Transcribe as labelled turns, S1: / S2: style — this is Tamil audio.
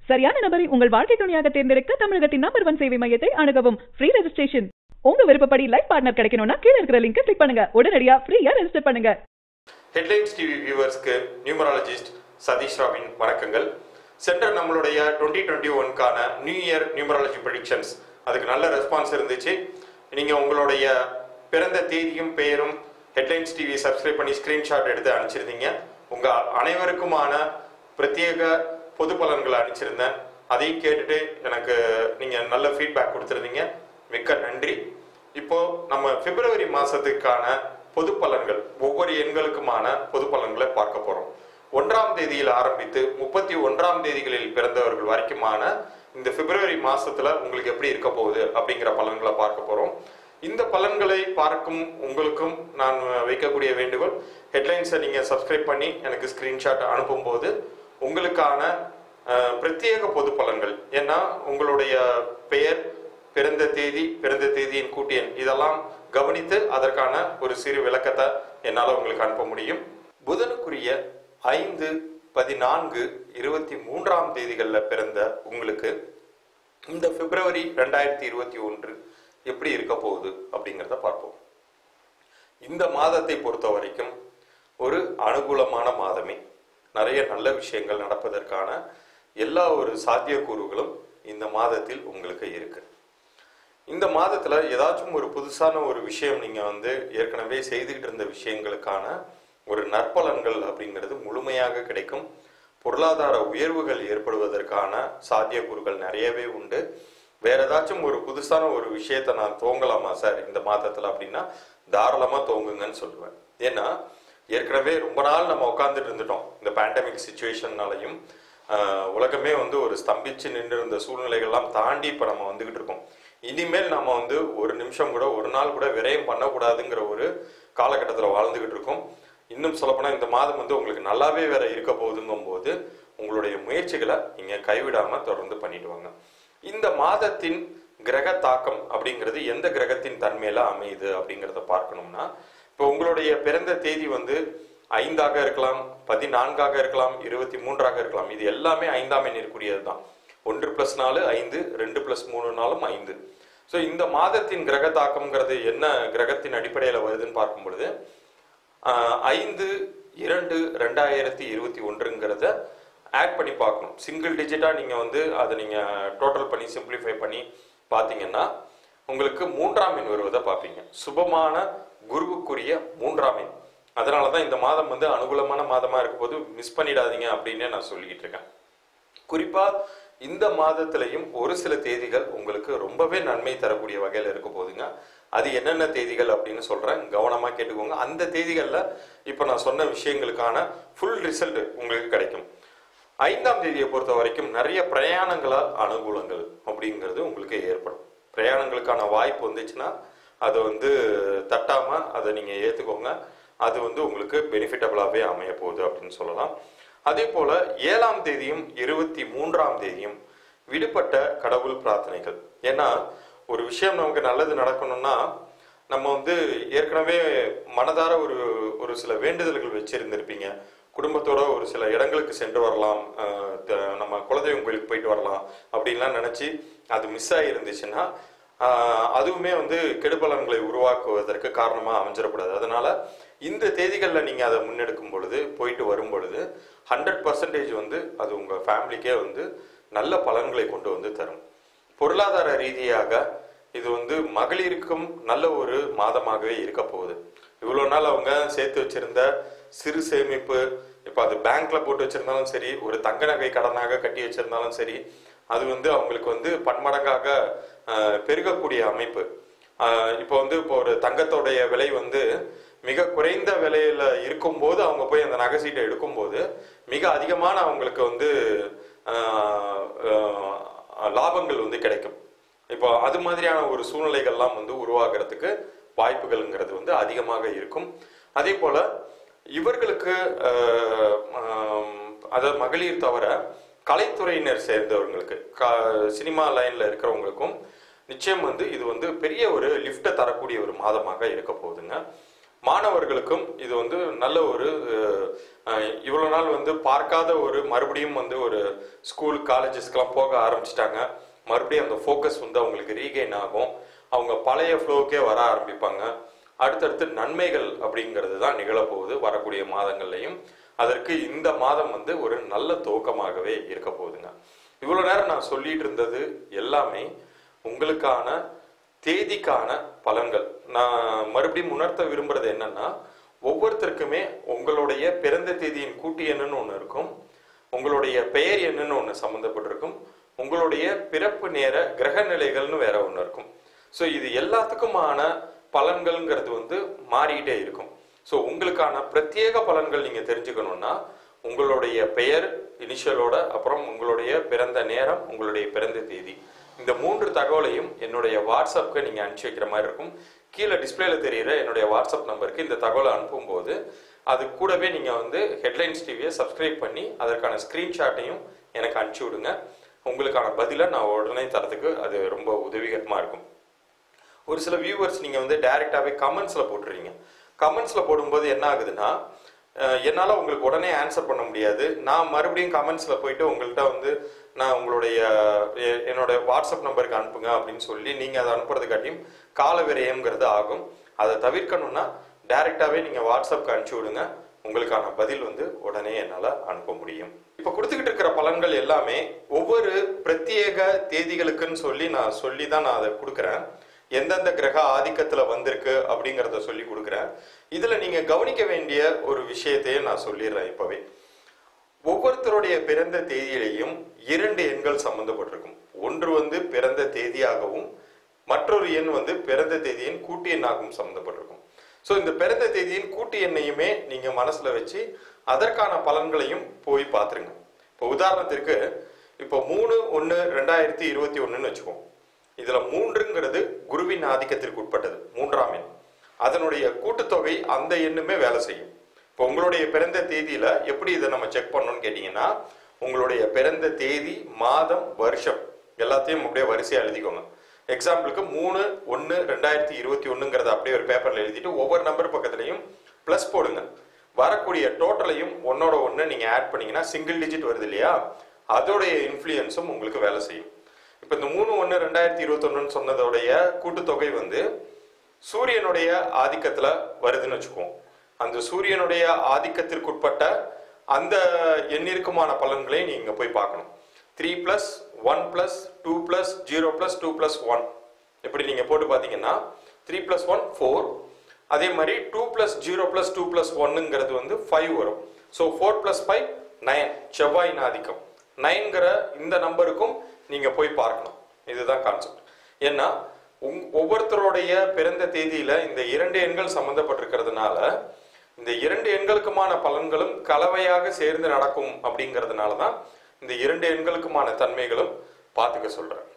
S1: சரியான நபரை உங்கள் வாழ்க்கை துணையாக தேர்ந்தெடுக்க தமிழகத்தின் நம்பர் ஒன் சேவை மையத்தை அணுகவும் ஃப்ரீ ரெஜிஸ்ட்ரேஷன் உங்க விருப்பப்படி லைஃப் பார்ட்னர் கிடைக்கணும்னா கீழ இருக்கிற லிங்கை கிளிக் பண்ணுங்க உடனடியா ஃப்ரீயா ரெஜிஸ்டர் பண்ணுங்க
S2: ஹெட்லைன்ஸ் டிவி வியூவர்ஸ்க்கு நியூமராலஜிஸ்ட் சதீஷ் ராவின் வணக்கங்கள் சென்ற நம்மளுடைய டுவெண்ட்டி டுவெண்ட்டி ஒன்கான நியூ இயர் நியூமராலஜி ப்ரெடிக்ஷன்ஸ் அதுக்கு நல்ல ரெஸ்பான்ஸ் இருந்துச்சு நீங்கள் உங்களுடைய பிறந்த தேதியும் பெயரும் ஹெட்லைன்ஸ் டிவி சப்ஸ்கிரைப் பண்ணி ஸ்க்ரீன்ஷாட் எடுத்து அனுப்பிச்சிருந்தீங்க உங்கள் அனைவருக்குமான பிரத்யேக பொது பலன்களை அனுப்பிச்சிருந்தேன் அதையும் கேட்டுட்டு எனக்கு நீங்கள் நல்ல ஃபீட்பேக் கொடுத்துருந்தீங்க மிக்க நன்றி இப்போ நம்ம பிப்ரவரி மாசத்துக்கான பொது பலன்கள் ஒவ்வொரு எண்களுக்குமான பொது பலன்களை பார்க்க போறோம் ஒன்றாம் தேதியில் ஆரம்பித்து முப்பத்தி ஒன்றாம் தேதிகளில் பிறந்தவர்கள் வரைக்குமான இந்த பிப்ரவரி மாசத்துல உங்களுக்கு எப்படி இருக்க போகுது அப்படிங்கிற பலன்களை பார்க்க போறோம் இந்த பலன்களை பார்க்கும் உங்களுக்கும் நான் வைக்கக்கூடிய வேண்டுகோள் ஹெட்லைன்ஸை நீங்க சப்ஸ்கிரைப் பண்ணி எனக்கு ஸ்கிரீன்ஷாட் அனுப்பும்போது உங்களுக்கான அஹ், பிரத்யேக பொது பலன்கள் ஏன்னா உங்களுடைய பெயர் பிறந்த தேதி பிறந்த தேதியின் கூட்டியன் இதெல்லாம் கவனித்து அதற்கான ஒரு சிறு விளக்கத்தை என்னால் உங்களுக்கு அனுப்ப முடியும் புதனுக்குரிய ஐந்து பதினான்கு இருபத்தி மூன்றாம் தேதிகளில் பிறந்த உங்களுக்கு இந்த பிப்ரவரி ரெண்டாயிரத்தி இருபத்தி ஒன்று எப்படி இருக்க போகுது அப்படிங்கிறத பார்ப்போம் இந்த மாதத்தை பொறுத்த வரைக்கும் ஒரு அனுகூலமான மாதமே நிறைய நல்ல விஷயங்கள் நடப்பதற்கான எல்லா ஒரு சாத்தியக்கூறுகளும் இந்த மாதத்தில் உங்களுக்கு இருக்கு இந்த மாதத்துல ஏதாச்சும் ஒரு புதுசான ஒரு விஷயம் நீங்க வந்து ஏற்கனவே செய்துகிட்டு இருந்த விஷயங்களுக்கான ஒரு நற்பலன்கள் அப்படிங்கிறது முழுமையாக கிடைக்கும் பொருளாதார உயர்வுகள் ஏற்படுவதற்கான சாத்தியக்கூறுகள் நிறையவே உண்டு வேற ஏதாச்சும் ஒரு புதுசான ஒரு விஷயத்தை நான் துவங்கலாமா சார் இந்த மாதத்துல அப்படின்னா தாராளமா துவங்குங்கன்னு சொல்லுவேன் ஏன்னா ஏற்கனவே ரொம்ப நாள் நம்ம உட்காந்துட்டு இருந்துட்டோம் இந்த பேண்டமிக் சுச்சுவேஷன்னாலையும் உலகமே வந்து ஒரு ஸ்தம்பிச்சு நின்று இருந்த சூழ்நிலைகள்லாம் தாண்டி இப்போ நம்ம வந்துகிட்டு இருக்கோம் இனிமேல் நம்ம வந்து ஒரு நிமிஷம் கூட ஒரு நாள் கூட விரயம் பண்ணக்கூடாதுங்கிற ஒரு காலகட்டத்தில் வாழ்ந்துகிட்டு இருக்கோம் இன்னும் சொல்லப்போனால் இந்த மாதம் வந்து உங்களுக்கு நல்லாவே வேற இருக்க போகுதுங்கும் போது உங்களுடைய முயற்சிகளை நீங்கள் கைவிடாம தொடர்ந்து பண்ணிட்டு வாங்க இந்த மாதத்தின் கிரக தாக்கம் அப்படிங்கிறது எந்த கிரகத்தின் தன்மையில அமையுது அப்படிங்கிறத பார்க்கணும்னா இப்போ உங்களுடைய பிறந்த தேதி வந்து ஐந்தாக இருக்கலாம் பதினான்காக இருக்கலாம் இருபத்தி மூன்றாக இருக்கலாம் இது எல்லாமே ஐந்தாம் எண்ணிற்குரியது தான் ஒன்று பிளஸ் நாலு ஐந்து ரெண்டு பிளஸ் மூணு நாளும் ஐந்து ஸோ இந்த மாதத்தின் கிரக தாக்கம்ங்கிறது என்ன கிரகத்தின் அடிப்படையில் வருதுன்னு பார்க்கும் பொழுது ஆஹ், ஐந்து இரண்டு ரெண்டாயிரத்தி இருபத்தி ஒன்றுங்கிறத ஆட் பண்ணி பார்க்கணும் சிங்கிள் டிஜிட்டாக நீங்கள் வந்து அதை நீங்கள் டோட்டல் பண்ணி சிம்பிளிஃபை பண்ணி பார்த்தீங்கன்னா உங்களுக்கு மூன்றாம் எண் வருவதை பார்ப்பீங்க சுபமான குருவுக்குரிய மூன்றாம் எண் அதனால தான் இந்த மாதம் வந்து அனுகூலமான மாதமாக இருக்கும் போது மிஸ் பண்ணிடாதீங்க அப்படின்னே நான் சொல்லிக்கிட்டு இருக்கேன் குறிப்பா இந்த மாதத்திலையும் ஒரு சில தேதிகள் உங்களுக்கு ரொம்பவே நன்மை தரக்கூடிய வகையில இருக்க போகுதுங்க அது என்னென்ன தேதிகள் அப்படின்னு சொல்றேன் கவனமா கேட்டுக்கோங்க அந்த தேதிகள்ல இப்ப நான் சொன்ன விஷயங்களுக்கான ஃபுல் ரிசல்ட் உங்களுக்கு கிடைக்கும் ஐந்தாம் தேதியை பொறுத்த வரைக்கும் நிறைய பிரயாணங்களால் அனுகூலங்கள் அப்படிங்கிறது உங்களுக்கு ஏற்படும் பிரயாணங்களுக்கான வாய்ப்பு வந்துச்சுன்னா அதை வந்து தட்டாம அதை நீங்க ஏத்துக்கோங்க அது வந்து உங்களுக்கு பெனிஃபிட்டபிளாகவே அமைய போகுது அப்படின்னு சொல்லலாம் அதே போல ஏழாம் தேதியும் இருபத்தி மூன்றாம் தேதியும் விடுபட்ட கடவுள் பிரார்த்தனைகள் ஏன்னா ஒரு விஷயம் நமக்கு நல்லது நடக்கணும்னா நம்ம வந்து ஏற்கனவே மனதார ஒரு ஒரு சில வேண்டுதல்கள் வச்சிருந்திருப்பீங்க குடும்பத்தோட ஒரு சில இடங்களுக்கு சென்று வரலாம் அஹ் த- நம்ம குலதெய்வம் கோயிலுக்கு போயிட்டு வரலாம் அப்படின்லாம் நினைச்சு அது மிஸ் ஆகிருந்துச்சுன்னா ஆஹ் அதுவுமே வந்து கெடுபலன்களை உருவாக்குவதற்கு காரணமா அமைஞ்சிடக்கூடாது அதனால இந்த தேதிகளில் நீங்க அதை முன்னெடுக்கும் பொழுது போயிட்டு வரும் பொழுது ஹண்ட்ரட் பர்சன்டேஜ் வந்து அது உங்க ஃபேமிலிக்கே வந்து நல்ல பலன்களை கொண்டு வந்து தரும் பொருளாதார ரீதியாக இது வந்து மகளிருக்கும் நல்ல ஒரு மாதமாகவே இருக்க போகுது இவ்வளோ நாள் அவங்க சேர்த்து வச்சிருந்த சிறு சேமிப்பு இப்போ அது பேங்க்ல போட்டு வச்சிருந்தாலும் சரி ஒரு தங்க நகை கடனாக கட்டி வச்சிருந்தாலும் சரி அது வந்து அவங்களுக்கு வந்து பன்மடங்காக ஆஹ், பெருகக்கூடிய அமைப்பு ஆஹ், இப்போ வந்து இப்போ ஒரு தங்கத்தோடைய விலை வந்து மிக குறைந்த விலையில இருக்கும்போது அவங்க போய் அந்த நகை சீட்டை எடுக்கும்போது மிக அதிகமான அவங்களுக்கு வந்து ஆஹ், ஆஹ், லாபங்கள் வந்து கிடைக்கும் இப்போ அது மாதிரியான ஒரு சூழ்நிலைகள்லாம் வந்து உருவாகிறதுக்கு வாய்ப்புகள்ங்கிறது வந்து அதிகமாக இருக்கும் அதே போல இவர்களுக்கு ஆஹ், ஆம், அதாவது மகளிர் தவிர கலைத்துறையினர் சேர்ந்தவங்களுக்கு க- சினிமா லைன்ல இருக்கிறவங்களுக்கும் நிச்சயம் வந்து இது வந்து பெரிய ஒரு லிஃப்ட்டை தரக்கூடிய ஒரு மாதமாக இருக்க போகுதுங்க மாணவர்களுக்கும் இது வந்து நல்ல ஒரு அஹ், இவ்வளவு நாள் வந்து பார்க்காத ஒரு மறுபடியும் வந்து ஒரு ஸ்கூல் காலேஜஸ்க்கெல்லாம் போக ஆரம்பிச்சிட்டாங்க மறுபடியும் அந்த ஃபோக்கஸ் வந்து அவங்களுக்கு ரீகெயின் ஆகும் அவங்க பழைய ஃப்ளோக்கே வர ஆரம்பிப்பாங்க அடுத்தடுத்து நன்மைகள் அப்படிங்கிறது தான் நிகழப்போகுது வரக்கூடிய மாதங்கள்லையும் அதற்கு இந்த மாதம் வந்து ஒரு நல்ல துவக்கமாகவே இருக்க போகுதுங்க இவ்வளவு நேரம் நான் சொல்லிட்டு இருந்தது எல்லாமே உங்களுக்கான தேதிக்கான பலன்கள் நான் மறுபடியும் உணர்த்த விரும்புறது என்னன்னா ஒவ்வொருத்தருக்குமே உங்களுடைய பிறந்த தேதியின் கூட்டு எண்ணுன்னு ஒன்று இருக்கும் உங்களுடைய பெயர் என்னன்னு ஒன்று சம்மந்தப்பட்டிருக்கும் உங்களுடைய பிறப்பு நேர கிரக நிலைகள்னு வேற ஒன்று இருக்கும் ஸோ இது எல்லாத்துக்குமான பலன்கள்ங்கிறது வந்து மாறிக்கிட்டே இருக்கும் ஸோ உங்களுக்கான பிரத்யேக பலன்கள் நீங்க தெரிஞ்சுக்கணும்னா உங்களுடைய பெயர் இனிஷியலோட அப்புறம் உங்களுடைய பிறந்த நேரம் உங்களுடைய பிறந்த தேதி இந்த மூன்று தகவலையும் என்னுடைய வாட்ஸ்அப்க்கு நீங்க அனுப்பிச்சு வைக்கிற மாதிரி இருக்கும் கீழே டிஸ்பிளேல தெரியிற என்னுடைய வாட்ஸ்அப் நம்பருக்கு இந்த தகவலை அனுப்பும்போது அது கூடவே நீங்க வந்து ஹெட்லைன்ஸ் டிவியை சப்ஸ்கிரைப் பண்ணி அதற்கான ஸ்கிரீன்ஷாட்டையும் எனக்கு அனுப்பிச்சு விடுங்க உங்களுக்கான பதிலை நான் உடனே தரத்துக்கு அது ரொம்ப உதவிகரமா இருக்கும் ஒரு சில வியூவர்ஸ் நீங்க வந்து டைரக்டாவே கமெண்ட்ஸ்ல போட்டுறீங்க கமெண்ட்ஸ்ல போடும்போது என்ன ஆகுதுன்னா அஹ், என்னால உங்களுக்கு உடனே ஆன்சர் பண்ண முடியாது நான் மறுபடியும் கமெண்ட்ஸ்ல போயிட்டு உங்கள்கிட்ட வந்து நான் உங்களுடைய எ- என்னோட வாட்ஸ்அப் நம்பருக்கு அனுப்புங்க அப்படின்னு சொல்லி நீங்க அதை அனுப்புறதுக்காட்டியும் கால விரயம்ங்கிறது ஆகும் அதை தவிர்க்கணும்னா டைரக்டாவே நீங்க வாட்ஸ்அப்க்கு அனுப்பிச்சு விடுங்க உங்களுக்கான பதில் வந்து உடனே என்னால அனுப்ப முடியும் இப்ப கொடுத்துக்கிட்டு இருக்கிற பலன்கள் எல்லாமே ஒவ்வொரு பிரத்யேக தேதிகளுக்குன்னு சொல்லி நான் சொல்லி தான் நான் அதை கொடுக்குறேன் எந்தெந்த கிரக ஆதிக்கத்துல வந்திருக்கு அப்படிங்கறத சொல்லி கொடுக்குறேன் இதுல நீங்க கவனிக்க வேண்டிய ஒரு விஷயத்தையும் நான் சொல்லிடுறேன் இப்பவே ஒவ்வொருத்தருடைய பிறந்த தேதியிலையும் இரண்டு எண்கள் சம்பந்தப்பட்டிருக்கும் ஒன்று வந்து பிறந்த தேதியாகவும் மற்றொரு எண் வந்து பிறந்த தேதியின் கூட்டு எண்ணாகவும் சம்பந்தப்பட்டிருக்கும் ஸோ இந்த பிறந்த தேதியின் கூட்டு எண்ணையுமே நீங்க மனசுல வச்சு அதற்கான பலன்களையும் போய் பார்த்துருங்க இப்போ உதாரணத்திற்கு இப்போ மூணு ஒன்று ரெண்டாயிரத்தி இருபத்தி ஒன்றுன்னு வச்சுக்கோம் இதுல மூன்றுங்கிறது குருவின் ஆதிக்கத்திற்கு உட்பட்டது மூன்றாம் எண் அதனுடைய கூட்டுத்தொகை அந்த எண்ணுமே வேலை செய்யும் இப்போ உங்களுடைய பிறந்த தேதியில எப்படி இதை நம்ம செக் பண்ணணும்னு கேட்டீங்கன்னா உங்களுடைய பிறந்த தேதி மாதம் வருஷம் எல்லாத்தையும் அப்படியே வரிசையா எழுதிக்கோங்க எக்ஸாம்பிளுக்கு மூணு ஒன்று ரெண்டாயிரத்தி இருபத்தி ஒண்ணுங்கிறத அப்படியே ஒரு பேப்பர்ல எழுதிட்டு ஒவ்வொரு நம்பர் பக்கத்துலையும் ப்ளஸ் போடுங்க வரக்கூடிய டோட்டலையும் ஒன்னோட ஒன்று நீங்க ஆட் பண்ணீங்கன்னா சிங்கிள் டிஜிட் வருது இல்லையா அதோடைய இன்ஃப்ளூயன்ஸும் உங்களுக்கு வேலை செய்யும் இப்போ இந்த மூணு ஒன்று ரெண்டாயிரத்தி இருபத்தொன்னுன்னு சொன்னதோடைய கூட்டுத்தொகை வந்து சூரியனுடைய ஆதிக்கத்துல வருதுன்னு வச்சுக்குவோம் அந்த சூரியனுடைய ஆதிக்கத்திற்குட்பட்ட அந்த எண்ணிற்குமான பலன்களை நீங்க போய் பார்க்கணும் three plus one plus two plus zero plus two plus one இப்படி நீங்க போட்டு பார்த்தீங்கன்னா த்ரீ பிளஸ் ஒன் ஃபோர் அதே மாதிரி two plus zero plus two plus ஒன்னுங்கிறது வந்து ஃபைவ் வரும் so four plus five nine செவ்வாயின் ஆதிக்கம் நைன்கிற இந்த நம்பருக்கும் நீங்க போய் பார்க்கணும் இதுதான் கான்செப்ட் ஏன்னா உங் ஒவ்வொருத்தருடைய பிறந்த தேதியில இந்த இரண்டு எண்கள் சம்பந்தப்பட்டிருக்கிறதுனால இந்த இரண்டு எண்களுக்குமான பலன்களும் கலவையாக சேர்ந்து நடக்கும் அப்படிங்கிறதுனால தான் இந்த இரண்டு எண்களுக்குமான தன்மைகளும் பார்த்துக்க சொல்றேன்